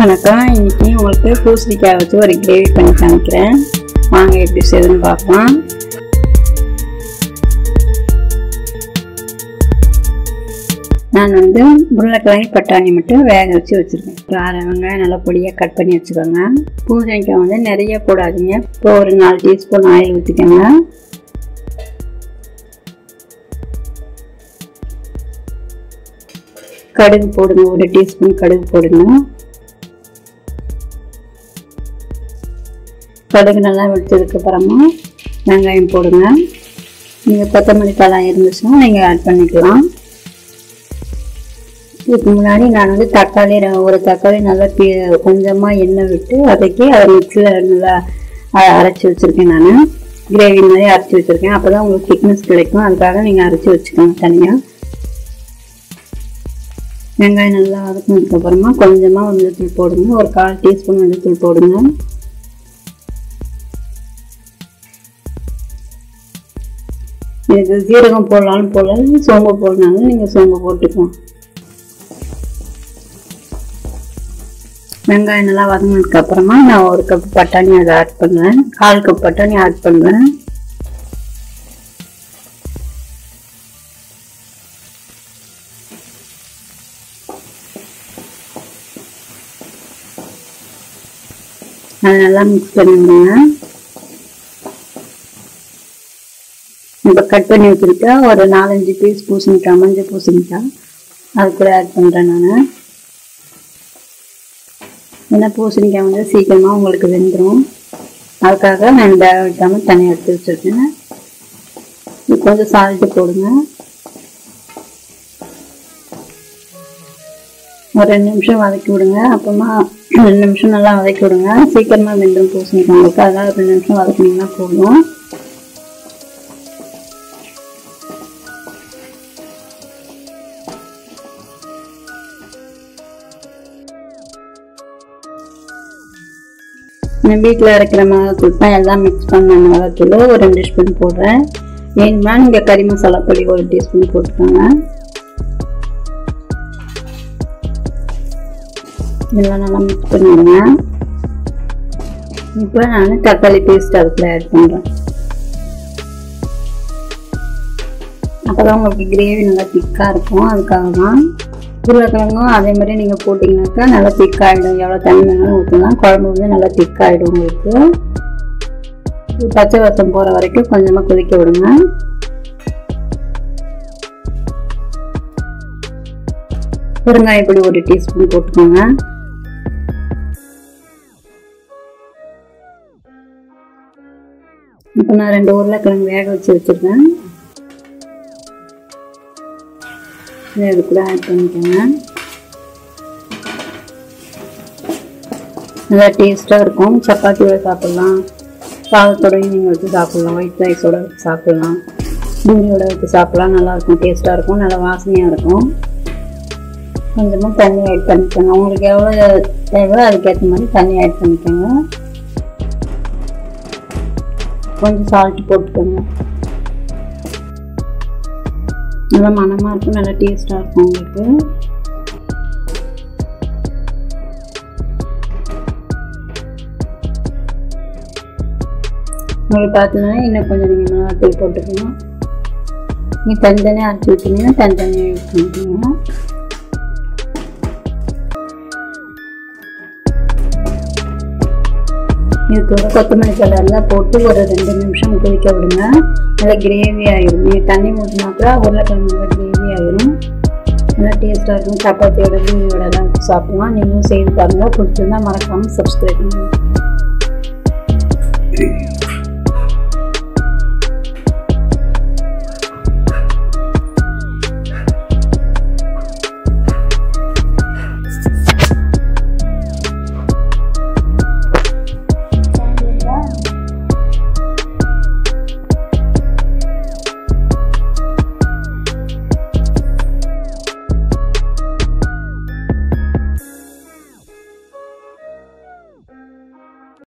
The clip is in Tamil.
வணக்கம் இன்னைக்கு உங்களுக்கு பூசணிக்காய் வச்சு ஒரு கிரேவி பண்ணி காமிக்கிறேன் வாங்க எப்படி செய்யுதுன்னு பார்க்கலாம் நான் வந்து உருளைக்கிழங்கு பட்டாணி மட்டும் வேக வச்சு வச்சுருக்கேன் அரை வெங்காயம் நல்லா பொடியாக கட் பண்ணி வச்சுக்கோங்க பூசணிக்காய் வந்து நிறைய போடாதீங்க இப்போ ஒரு நாலு டீஸ்பூன் ஆயில் ஊற்றிக்கோங்க கடுகு போடுங்க ஒரு டீஸ்பூன் கடுகு போடுங்க கடுகு நல்லா வெடிச்சதுக்கு அப்புறமா வெங்காயம் போடுங்க நீங்கள் கொத்தமல்லி தழை இருந்துச்சுன்னா நீங்கள் ஆட் பண்ணிக்கலாம் இதுக்கு முன்னாடி நான் வந்து தக்காளி ர- ஒரு தக்காளி நல்லா பி கொஞ்சமாக எண்ணெய் விட்டு வதக்கி அதை மிக்சியில் நல்லா அ- அரைச்சி வச்சுருக்கேன் நான் கிரேவி மாதிரி அரைச்சி வச்சுருக்கேன் அப்போ தான் உங்களுக்கு திக்னஸ் கிடைக்கும் அதுக்காக நீங்கள் அரைச்சி வச்சுக்கோங்க தனியாக வெங்காயம் நல்லா வதக்கினதுக்கு அப்புறமா கொஞ்சமாக மஞ்சள்தூள் போடுங்க ஒரு கால் டீஸ்பூன் மஞ்சள்தூள் போடுங்க இதுக்கு சீரகம் போடலாலும் போடலாம் சோம்பு போடனாலும் நீங்கள் சோம்பு போட்டுக்கலாம் வெங்காயம் நல்லா வதங்கினதுக்கு அப்புறமா நான் ஒரு கப் பட்டாணி அதை ஆட் பண்ணுவேன் கால் கப் பட்டாணி ஆட் பண்ணுவேன் அதை நல்லா மிக்ஸ் பண்ணி விடுங்க இப்போ கட் பண்ணி வச்சுருக்க ஒரு நாலஞ்சு பீஸ் பூசணிக்காய் மஞ்சள் பூசணிக்காய் அது கூட ஆட் பண்ணுறேன் நான் ஏன்னா பூசணிக்காய் வந்து சீக்கிரமாக உங்களுக்கு வெந்துடும் அதுக்காக நான் வேக வைக்காமல் தனியாக எடுத்து வச்சுருக்கேன் இது கொஞ்சம் சால்ட்டு போடுங்க ஒரு ரெண்டு நிமிஷம் வதக்கி விடுங்க அப்புறமா ரெண்டு நிமிஷம் நல்லா வதக்கி விடுங்க சீக்கிரமாக வெந்துடும் பூசணிக்காய் உங்களுக்கு அதனால் ரெண்டு நிமிஷம் வதக்கினீங்கன்னா போதும் நான் வீட்டில் இருக்கிற மிளகாத்தூள் தான் எல்லாம் மிக்ஸ் பண்ண மிளகாத்தூள் ஒரு ரெண்டு ஸ்பூன் போடுறேன் வேணுமா நீங்கள் கறி மசாலா பொடி ஒரு டீஸ்பூன் போட்டுக்கோங்க இதெல்லாம் நல்லா மிக்ஸ் பண்ணிடுங்க இப்போ நான் தக்காளி பேஸ்ட் அதுக்குள்ள ஆட் பண்ணுறேன் அப்போ தான் உங்களுக்கு கிரேவி நல்லா திக்காக இருக்கும் அதுக்காக தான் உருளைக்கிழங்கும் அதே மாதிரி நீங்கள் போட்டிங்கனாக்கா நல்லா திக்காகிடும் எவ்வளோ தண்ணி வேணாலும் ஊற்றலாம் குழம்பு வந்து நல்லா திக்காகிடும் உங்களுக்கு இது பச்சை வாசம் போகிற வரைக்கும் கொஞ்சமாக கொதிக்க விடுங்க பெருங்காய பொடி ஒரு டீஸ்பூன் போட்டுக்கோங்க இப்போ நான் ரெண்டு உருளைக்கிழங்கு வேக வச்சு வச்சுருக்கேன் இதை இது கூட ஆட் பண்ணிக்கோங்க நல்லா டேஸ்ட்டாக இருக்கும் சப்பாத்தியோட சாப்பிட்லாம் சாதத்தோடையும் நீங்கள் வச்சு சாப்பிட்லாம் ஒயிட் ரைஸோட வச்சு சாப்பிட்லாம் பூரியோட வச்சு சாப்பிட்லாம் நல்லாயிருக்கும் டேஸ்ட்டாக இருக்கும் நல்லா வாசனையாக இருக்கும் கொஞ்சமாக தண்ணி ஆட் பண்ணிக்கோங்க உங்களுக்கு எவ்வளோ தேவை அதுக்கேற்ற மாதிரி தண்ணி ஆட் பண்ணிக்கோங்க கொஞ்சம் சால்ட் போட்டுக்கோங்க நல்லா மனமாக இருக்கும் நல்லா டேஸ்ட்டாக இருக்கும் உங்களுக்கு உங்களுக்கு பார்த்தீங்கன்னா இன்னும் கொஞ்சம் நீங்கள் மிளகாத்தூள் போட்டுக்கணும் நீ தனித்தனியாக அரைச்சி வச்சிங்கன்னா தனித்தனியாக யூஸ் பண்ணிக்கோங்க இது கூட கொத்தமல்லி கலர்லாம் போட்டு ஒரு ரெண்டு நிமிஷம் கொதிக்க விடுங்க நல்லா கிரேவி ஆயிடும் நீங்கள் தண்ணி ஊற்றினாக்கா உருளைக்கிழங்கு நல்லா கிரேவி ஆயிரும் நல்லா டேஸ்ட்டாக இருக்கும் சப்பாத்தியோட பூரியோட எல்லாம் வச்சு சாப்பிடலாம் நீங்களும் செய்து பாருங்கள் பிடிச்சிருந்தா மறக்காமல் சப்ஸ்கிரைப் பண்ணுங்கள்